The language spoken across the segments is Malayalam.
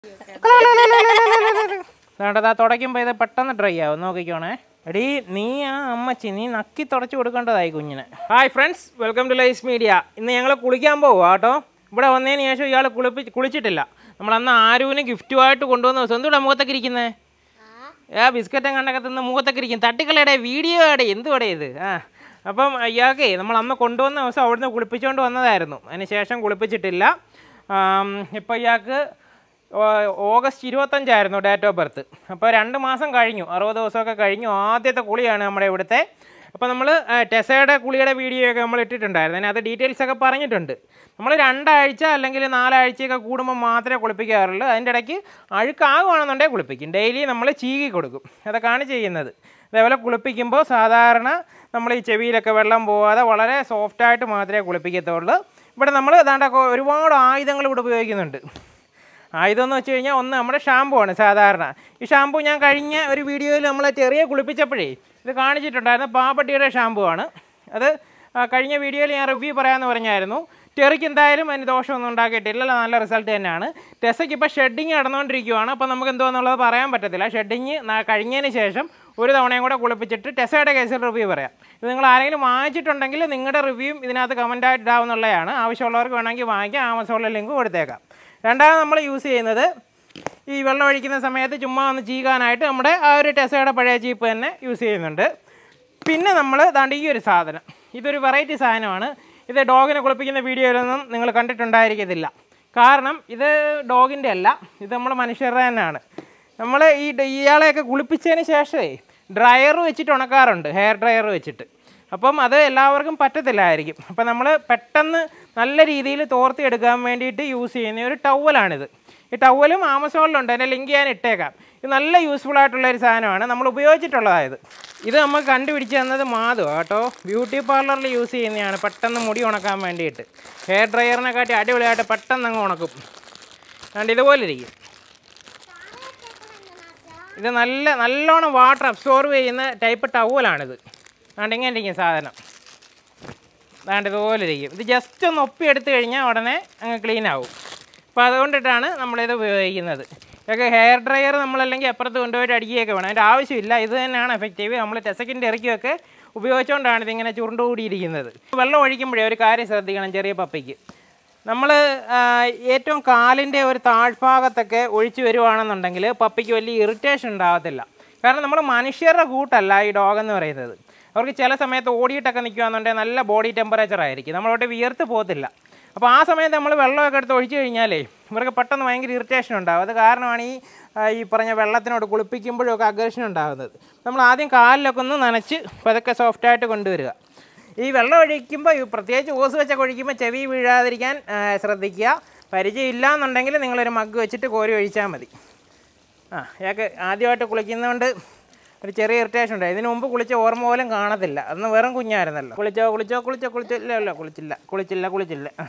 വേണ്ടതാ തുടയ്ക്കുമ്പോൾ ഇത് പെട്ടെന്ന് ഡ്രൈ ആവും നോക്കിക്കോണേ എടീ നീ ആ അമ്മച്ചി നീ നക്കി തുടച്ച് കൊടുക്കേണ്ടതായി കുഞ്ഞിന് hi friends welcome to Lyz media ഇന്ന് ഞങ്ങൾ കുളിക്കാൻ പോവുക കേട്ടോ ഇവിടെ വന്നതിന് ശേഷം ഇയാൾ കുളിപ്പി കുളിച്ചിട്ടില്ല നമ്മൾ അന്ന് ആരുവിന് ഗിഫ്റ്റുമായിട്ട് കൊണ്ടുവന്ന ദിവസം എന്തുകൂടെ മുഖത്തൊക്കെ ഇരിക്കുന്നത് ആ ബിസ്ക്കറ്റും കണ്ടൊക്കെ തിന്ന് മുഖത്തൊക്കെ ഇരിക്കും തട്ടിക്കളയുടെ വീഡിയോ ആടെ എന്തുവാടെ ഇത് ആ അപ്പം ഇയാൾക്കേ നമ്മൾ അന്ന് കൊണ്ടുവന്ന ദിവസം അവിടുന്ന് കുളിപ്പിച്ചുകൊണ്ട് വന്നതായിരുന്നു അതിന് ശേഷം കുളിപ്പിച്ചിട്ടില്ല ഇപ്പോൾ ഇയാൾക്ക് ഓ- ഓഗസ്റ്റ് ഇരുപത്തഞ്ചായിരുന്നു ഡേറ്റ് ഓഫ് ബർത്ത് അപ്പോൾ രണ്ട് മാസം കഴിഞ്ഞു അറുപത് ദിവസമൊക്കെ കഴിഞ്ഞു ആദ്യത്തെ കുളിയാണ് നമ്മുടെ ഇവിടുത്തെ അപ്പോൾ നമ്മൾ ടെസയുടെ കുളിയുടെ വീഡിയോ ഒക്കെ നമ്മൾ ഇട്ടിട്ടുണ്ടായിരുന്നു അതിനകത്ത് ഡീറ്റെയിൽസ് ഒക്കെ പറഞ്ഞിട്ടുണ്ട് നമ്മൾ രണ്ടാഴ്ച അല്ലെങ്കിൽ നാലാഴ്ചയൊക്കെ കൂടുമ്പോൾ മാത്രമേ കുളിപ്പിക്കാറുള്ളൂ അതിൻ്റെ ഇടയ്ക്ക് അഴുക്കാകുവാണെന്നുണ്ടെങ്കിൽ കുളിപ്പിക്കും ഡെയിലി നമ്മൾ ചീകി കൊടുക്കും അതൊക്കെയാണ് ചെയ്യുന്നത് അതേപോലെ കുളിപ്പിക്കുമ്പോൾ സാധാരണ നമ്മൾ ഈ ചെവിയിലൊക്കെ വെള്ളം പോവാതെ വളരെ സോഫ്റ്റായിട്ട് മാത്രമേ കുളിപ്പിക്കത്തുള്ളൂ ഇവിടെ നമ്മൾ ഏതാണ്ട് ഒരുപാട് ആയുധങ്ങൾ ഇവിടെ ഉപയോഗിക്കുന്നുണ്ട് ആയുധം എന്ന് വെച്ച് കഴിഞ്ഞാൽ ഒന്ന് നമ്മുടെ ഷാമ്പു ആണ് സാധാരണ ഈ ഷാമ്പു ഞാൻ കഴിഞ്ഞ ഒരു വീഡിയോയിൽ നമ്മൾ ചെറിയ കുളിപ്പിച്ചപ്പോഴേ ഇത് കാണിച്ചിട്ടുണ്ടായിരുന്നു പാപ്പട്ടിയുടെ ഷാമ്പു ആണ് അത് ആ, കഴിഞ്ഞ വീഡിയോയിൽ ഞാൻ റിവ്യൂ പറയാമെന്ന് പറഞ്ഞായിരുന്നു ടെറിക്ക് എന്തായാലും അതിന് ദോഷമൊന്നും ഉണ്ടാക്കിയിട്ടില്ല നല്ല റിസൾട്ട് തന്നെയാണ് ടെസയ്ക്ക് ഇപ്പോൾ ഷെഡിങ് നടന്നുകൊണ്ടിരിക്കുകയാണ് അപ്പോൾ നമുക്ക് എന്തോന്നുള്ളത് പറയാൻ പറ്റത്തില്ല ഷെഡിങ് കഴിഞ്ഞതിന് ശേഷം ഒരു തവണയും കൂടെ കുളിപ്പിച്ചിട്ട് ടെസയുടെ കേസിൽ റിവ്യൂ പറയാം ഇത് നിങ്ങൾ ആരെങ്കിലും വാങ്ങിച്ചിട്ടുണ്ടെങ്കിൽ നിങ്ങളുടെ റിവ്യൂയും ഇതിനകത്ത് കമൻറ്റായിട്ട് ഇടാവുന്നുള്ളതാണ് ആവശ്യമുള്ളവർക്ക് വേണമെങ്കിൽ വാങ്ങിക്കാം ആമസോണിലെ ലിങ്ക് കൊടുത്തേക്കാം രണ്ടാമത് നമ്മൾ യൂസ് ചെയ്യുന്നത് ഈ വെള്ളം ഒഴിക്കുന്ന സമയത്ത് ചുമ്മാ ഒന്ന് ചീകാനായിട്ട് നമ്മുടെ ആ ഒരു ടെസയുടെ പഴയ ചീപ്പ് തന്നെ യൂസ് ചെയ്യുന്നുണ്ട് പിന്നെ നമ്മൾ ദാണ്ട് ഈ ഒരു സാധനം ഇതൊരു വെറൈറ്റി സാധനമാണ് ഇത് ഡോഗിനെ കുളിപ്പിക്കുന്ന വീഡിയോയിലൊന്നും നിങ്ങൾ കണ്ടിട്ടുണ്ടായിരിക്കത്തില്ല കാരണം ഇത് ഡോഗിൻ്റെ അല്ല ഇത് നമ്മൾ മനുഷ്യരുടെ തന്നെയാണ് നമ്മൾ ഈ ഡ- ഇയാളെയൊക്കെ കുളിപ്പിച്ചതിന് ശേഷമേ ഡ്രയർ വെച്ചിട്ട് ഉണക്കാറുണ്ട് ഹെയർ ഡ്രയർ വെച്ചിട്ട് അപ്പം അത് എല്ലാവർക്കും പറ്റത്തില്ലായിരിക്കും അപ്പം നമ്മൾ പെട്ടെന്ന് നല്ല രീതിയിൽ തോർത്തി എടുക്കാൻ വേണ്ടിയിട്ട് യൂസ് ചെയ്യുന്ന ഒരു ടവലാണിത് ഈ ടവലും ആമസോണിലുണ്ട് അതിൻ്റെ ലിങ്ക് ഞാൻ ഇട്ടേക്കാം ഇത് നല്ല യൂസ്ഫുൾ ആയിട്ടുള്ള ഒരു സാധനമാണ് നമ്മൾ ഉപയോഗിച്ചിട്ടുള്ളതായത് ഇത് നമ്മൾ കണ്ടുപിടിച്ച് തന്നത് മാധു കേട്ടോ ബ്യൂട്ടി പാർലറിൽ യൂസ് ചെയ്യുന്നതാണ് പെട്ടെന്ന് മുടി ഉണക്കാൻ വേണ്ടിയിട്ട് ഹെയർ ഡ്രയറിനെക്കാട്ടി അടിപൊളിയായിട്ട് പെട്ടെന്ന് അങ്ങ് ഉണക്കും അതുകൊണ്ട് ഇതുപോലെ ഇരിക്കും ഇത് നല്ല നല്ലോണം വാട്ടർ അബ്സോർവ് ചെയ്യുന്ന ടൈപ്പ് ടവലാണിത് അതുകൊണ്ട് ഇങ്ങനെ ഇരിക്കും സാധനം അതാണ്ട് ഇതുപോലെ ഇരിക്കും ഇത് ജസ്റ്റ് ഒന്ന് ഒപ്പി എടുത്തു കഴിഞ്ഞാൽ ഉടനെ അങ്ങ് ക്ലീൻ ആവും അപ്പോൾ അതുകൊണ്ടിട്ടാണ് നമ്മളിത് ഉപയോഗിക്കുന്നത് ഇതൊക്കെ ഹെയർ ഡ്രയർ നമ്മളല്ലെങ്കിൽ അപ്പുറത്ത് കൊണ്ടുപോയിട്ട് അടിക്കുകയൊക്കെ വേണം അതിൻ്റെ ആവശ്യമില്ല ഇത് തന്നെയാണ് എഫക്റ്റീവ് നമ്മൾ ടെസക്കിൻ്റെ ഇറക്കിയൊക്കെ ഉപയോഗിച്ചുകൊണ്ടാണ് ഇതിങ്ങനെ ചുരുണ്ട് കൂടിയിരിക്കുന്നത് വെള്ളം ഒഴിക്കുമ്പോഴേ ഒരു കാര്യം ശ്രദ്ധിക്കണം ചെറിയ പപ്പിക്ക് നമ്മൾ ഏറ്റവും കാലിൻ്റെ ഒരു താഴ്ഭാഗത്തൊക്കെ ഒഴിച്ചു വരുവാണെന്നുണ്ടെങ്കിൽ പപ്പിക്ക് വലിയ ഇറിറ്റേഷൻ ഉണ്ടാകത്തില്ല കാരണം നമ്മൾ മനുഷ്യരുടെ കൂട്ടല്ല ഈ ഡോഗ് എന്ന് പറയുന്നത് അവർക്ക് ചില സമയത്ത് ഓടിയിട്ടൊക്കെ നിൽക്കുകയാണെന്നുണ്ടെങ്കിൽ നല്ല ബോഡി ടെമ്പറേച്ചർ ആയിരിക്കും നമ്മളോട്ട് വിയർത്ത് പോകത്തില്ല അപ്പോൾ ആ സമയത്ത് നമ്മൾ വെള്ളമൊക്കെ എടുത്ത് ഒഴിച്ചു കഴിഞ്ഞാലേ ഇവർക്ക് പെട്ടെന്ന് ഭയങ്കര ഇറിറ്റേഷൻ ഉണ്ടാകും അത് കാരണമാണ് ഈ ആ, ഈ പറഞ്ഞ വെള്ളത്തിനോട് കുളിപ്പിക്കുമ്പോഴൊക്കെ അഗ്രഷൻ ഉണ്ടാകുന്നത് നമ്മൾ ആദ്യം കാലിലൊക്കെ ഒന്ന് നനച്ച് പതുക്കെ സോഫ്റ്റായിട്ട് കൊണ്ടുവരിക ഈ വെള്ളം ഒഴിക്കുമ്പോൾ ഈ പ്രത്യേകിച്ച് ഓസ് വെച്ചൊക്കെ ഒഴിക്കുമ്പോൾ ചെവി വീഴാതിരിക്കാൻ ആ, ശ്രദ്ധിക്കുക പരിചയമില്ല എന്നുണ്ടെങ്കിൽ നിങ്ങളൊരു മഗ് വെച്ചിട്ട് കോരി ഒഴിച്ചാൽ മതി ആ ഇയാൾക്ക് ആദ്യമായിട്ട് കുളിക്കുന്നതുകൊണ്ട് ഒരു ചെറിയ ഇറിറ്റേഷൻ ഉണ്ട് ഇതിനു മുമ്പ് കുളിച്ച ഓർമ്മ പോലും കാണത്തില്ല അന്ന് വെറും കുഞ്ഞായിരുന്നല്ലോ കുളിച്ചോ കുളിച്ചോ കുളിച്ചോ കുളിച്ചോ ഇല്ല ഇല്ല കുളിച്ചില്ല കുളിച്ചില്ല കുളിച്ചില്ല ആ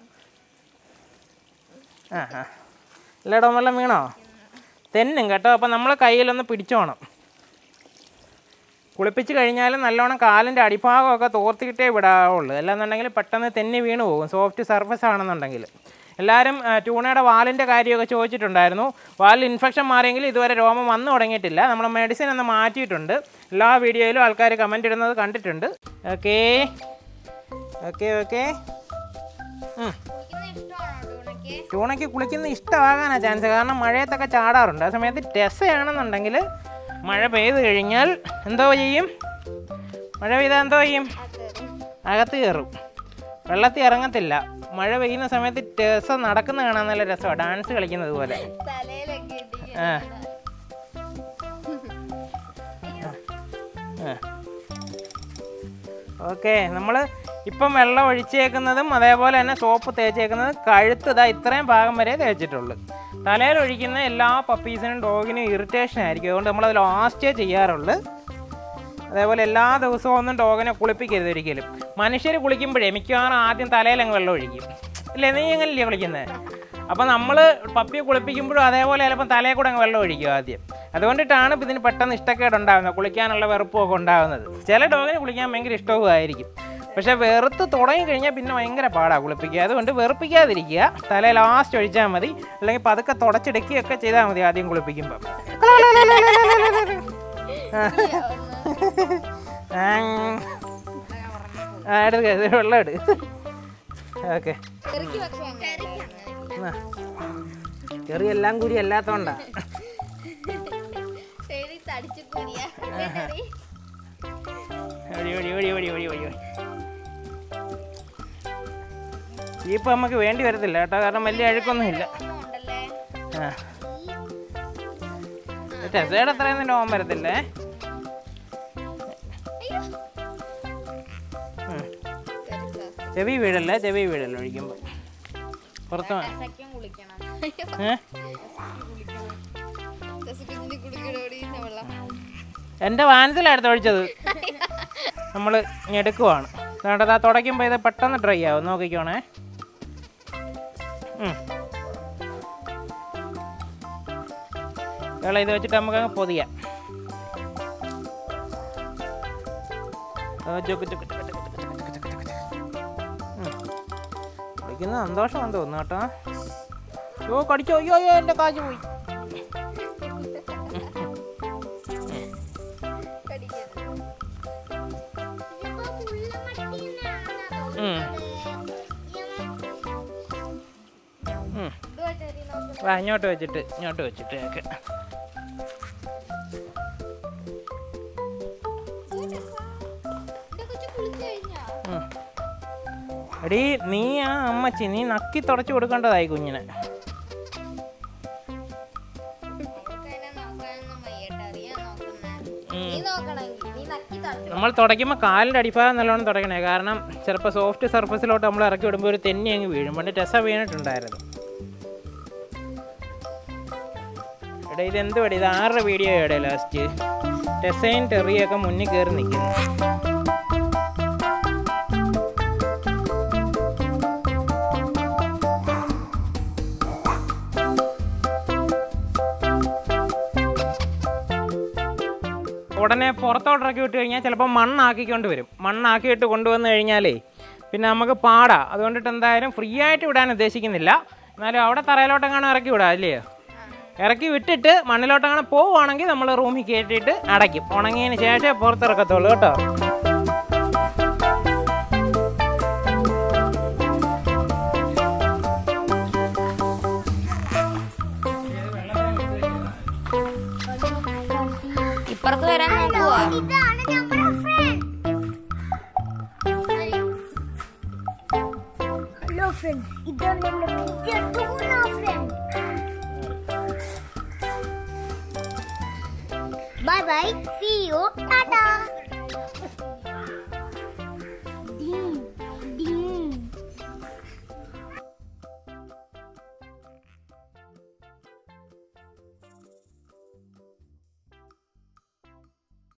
ആ ആ എല്ലായിടവും വെള്ളം വീണോ തെന്നും കേട്ടോ അപ്പം നമ്മൾ കയ്യിലൊന്ന് പിടിച്ചോണം കുളിപ്പിച്ച് കഴിഞ്ഞാൽ നല്ലോണം കാലിൻ്റെ അടിഭാഗമൊക്കെ തോർത്തിയിട്ടേ വിടാവുള്ളൂ അല്ലാന്നുണ്ടെങ്കിൽ പെട്ടെന്ന് തെന്നി വീണ് പോകും സോഫ്റ്റ് സർഫസ് ആണെന്നുണ്ടെങ്കിൽ എല്ലാവരും ആ, ട്യൂണയുടെ വാലിൻ്റെ കാര്യമൊക്കെ ചോദിച്ചിട്ടുണ്ടായിരുന്നു വാലിൽ ഇൻഫെക്ഷൻ മാറിയെങ്കിൽ ഇതുവരെ രോമം വന്നു തുടങ്ങിയിട്ടില്ല നമ്മൾ മെഡിസിൻ ഒന്ന് മാറ്റിയിട്ടുണ്ട് എല്ലാ വീഡിയോയിലും ആൾക്കാർ കമൻ്റ് ഇടുന്നത് കണ്ടിട്ടുണ്ട് ഓക്കേ ഓക്കെ ഓക്കെ ട്യൂണയ്ക്ക് കുളിക്കുന്ന ഇഷ്ടമാകാനാണ് ചാൻസ് കാരണം മഴയത്തൊക്കെ ചാടാറുണ്ട് ആ സമയത്ത് ടെസയാണെന്നുണ്ടെങ്കിൽ മഴ പെയ്ത് കഴിഞ്ഞാൽ എന്തോ ചെയ്യും മഴ പെയ്താൽ എന്തോ ചെയ്യും അകത്ത് കയറും വെള്ളത്തിൽ ഇറങ്ങത്തില്ല മഴ പെയ്യുന്ന സമയത്ത് ടെസ നടക്കുന്ന കാണാൻ നല്ല രസമാണ് ഡാൻസ് കളിക്കുന്നത് പോലെ തലയിലൊക്കെ ഇടിക്കും. ആ ഓക്കെ നമ്മൾ ഇപ്പം വെള്ളം ഒഴിച്ചേക്കുന്നതും അതേപോലെ തന്നെ സോപ്പ് തേച്ചേക്കുന്നതും കഴുത്ത് ഇതാ ഇത്രയും ഭാഗം വരെ തേച്ചിട്ടുള്ളൂ തലയിൽ ഒഴിക്കുന്ന എല്ലാ പപ്പീസിനും ഡോഗിനും ഇറിറ്റേഷൻ ആയിരിക്കും അതുകൊണ്ട് നമ്മളത് ലാസ്റ്റേ ചെയ്യാറുള്ളൂ അതേപോലെ എല്ലാ ദിവസവും ഒന്നും ഡോഗിനെ കുളിപ്പിക്കരുത് ഒരിക്കലും മനുഷ്യർ കുളിക്കുമ്പോഴേ മിക്കവാറും ആദ്യം തലയിൽ അങ്ങ് വെള്ളം ഒഴിക്കും ഇല്ലേ നീ എങ്ങനെയല്ലേ കുളിക്കുന്നത് അപ്പോൾ നമ്മൾ പപ്പിയെ കുളിപ്പിക്കുമ്പോഴും അതേപോലെ ചിലപ്പോൾ തലയിൽ കൂടെ അങ്ങ് വെള്ളം ഒഴിക്കും ആദ്യം അതുകൊണ്ടിട്ടാണ് ഇപ്പം ഇതിന് പെട്ടെന്ന് ഇഷ്ടക്കേട് ഉണ്ടാകുന്നത് കുളിക്കാനുള്ള വെറുപ്പും ഒക്കെ ഉണ്ടാകുന്നത് ചില ഡോഗിന് കുളിക്കാൻ ഭയങ്കര ഇഷ്ടവും ആയിരിക്കും പക്ഷെ വെറുത്ത് തുടങ്ങി കഴിഞ്ഞാൽ പിന്നെ ഭയങ്കര പാടാ കുളിപ്പിക്കുക അതുകൊണ്ട് വെറുപ്പിക്കാതിരിക്കുക തല ലാസ്റ്റ് ഒഴിച്ചാൽ മതി അല്ലെങ്കിൽ പതുക്കെ തുടച്ചെടുക്കുകയൊക്കെ ചെയ്താൽ മതി ആദ്യം കുളിപ്പിക്കുമ്പോൾ ആ എടുക്ക ഇത് വെള്ളം എടു ഓക്കെ ചെറുക്കി പക്ഷെ അങ്ങനെ ചെറിയ എല്ലാം കൂടി അല്ലാത്തോണ്ടാ ശരി തടിച്ചു കൂടിയാ ഒടി ഒടി ഒടി ഒടി ഒടി ഒടി ഒടി ഇപ്പം നമുക്ക് വേണ്ടി വരത്തില്ല കേട്ടോ കാരണം വലിയ അഴുക്കൊന്നും ഇല്ല ഉണ്ടല്ലേ ആ ടെസയുടെ അത്രയൊന്നും രോഗം വരത്തില്ലേ ഉം. ചെവി വീഴല്ലേ ചെവി വീഴല്ലേ ഒഴിക്കുമ്പോൾ പുറത്ത് വേ- സഖ്യം കുളിക്കണം ഏ കുഞ്ഞിന് കുളിക്കണോടി വെള്ളം എൻ്റെ വാനത്തിലായിരുന്നു ഒഴിച്ചത് നമ്മൾ ഞെടുക്കുവാണ് വേണ്ടത് ആ തുടയ്ക്കുമ്പോൾ ഇത് പെട്ടെന്ന് ഡ്രൈ ആവും നോക്കിക്കോണേ ഉം. വേള ഇത് വെച്ചിട്ട് നമുക്ക് അങ്ങ് പൊതിയാം ആ, ചുക്ക് ചുക്ക് ചുക്ക് ചുക്ക് ചുക്ക് ചുക്ക് ചുക്ക് ചുക്ക് ചുക്ക്. ഉം. കുടിക്കുന്ന സന്തോഷമാണെന്ന് തോന്നുന്നു കേട്ടോ ഓ കടിച്ചോ അയ്യോ അയ്യോ എൻ്റെ കാശ് പോയി ഉം. ഉം. വാ ഇങ്ങോട്ട് വെച്ചിട്ട് ഇങ്ങോട്ട് വെച്ചിട്ട് ഒക്കെ ഉം. എടീ നീ ആ അമ്മച്ചി നീ നക്കി തുടച്ചു കൊടുക്കേണ്ടതായി കുഞ്ഞിനെ നീ നോക്കണമെങ്കിൽ നീ നക്കി തടച്ചു നമ്മൾ തുടയ്ക്കുമ്പോൾ കാലിൻ്റെ അടിഭാഗം നല്ലോണം തുടയ്ക്കണേ കാരണം ചിലപ്പോൾ സോഫ്റ്റ് സർഫസിലോട്ട് നമ്മൾ ഇറക്കി വിടുമ്പോൾ ഒരു തെന്നി അങ്ങ് വീഴും പണ്ട് ടെസ വീണിട്ടുണ്ടായിരുന്നു എടാ ഇത് എന്ത് പടി ഇത് ആരുടെ വീഡിയോ എവിടെ ലാസ്റ്റ് ടെസയും ടെറിയൊക്കെ മുന്നിൽ കയറി നിൽക്കുന്നു ഉടനെ പുറത്തോട്ട് ഇറക്കി വിട്ട് കഴിഞ്ഞാൽ ചിലപ്പോൾ മണ്ണാക്കിക്കൊണ്ട് വരും മണ്ണാക്കിയിട്ട് കൊണ്ടുവന്ന് കഴിഞ്ഞാലേ പിന്നെ നമുക്ക് പാടാ അതുകൊണ്ടിട്ട് എന്തായാലും ഫ്രീ ആയിട്ട് വിടാൻ ഉദ്ദേശിക്കുന്നില്ല എന്നാലും അവിടെ തറയിലോട്ടെങ്ങാനും ഇറക്കി വിടാം അല്ലയോ ഇറക്കി വിട്ടിട്ട് മണ്ണിലോട്ടെങ്ങനെ പോവുകയാണെങ്കിൽ നമ്മൾ റൂമിൽ കയറ്റിയിട്ട് അടയ്ക്കും ഉണങ്ങിയതിന് ശേഷമേ പുറത്തിറക്കത്തുള്ളൂ കേട്ടോ ഇപ്പുറത്ത് വരാൻ നോക്കുവാ ഹലോ ഫ്രണ്ട്സ് ഇതാണ് നമ്മുടെ പുതിയ tuna friend bye bye see you Tata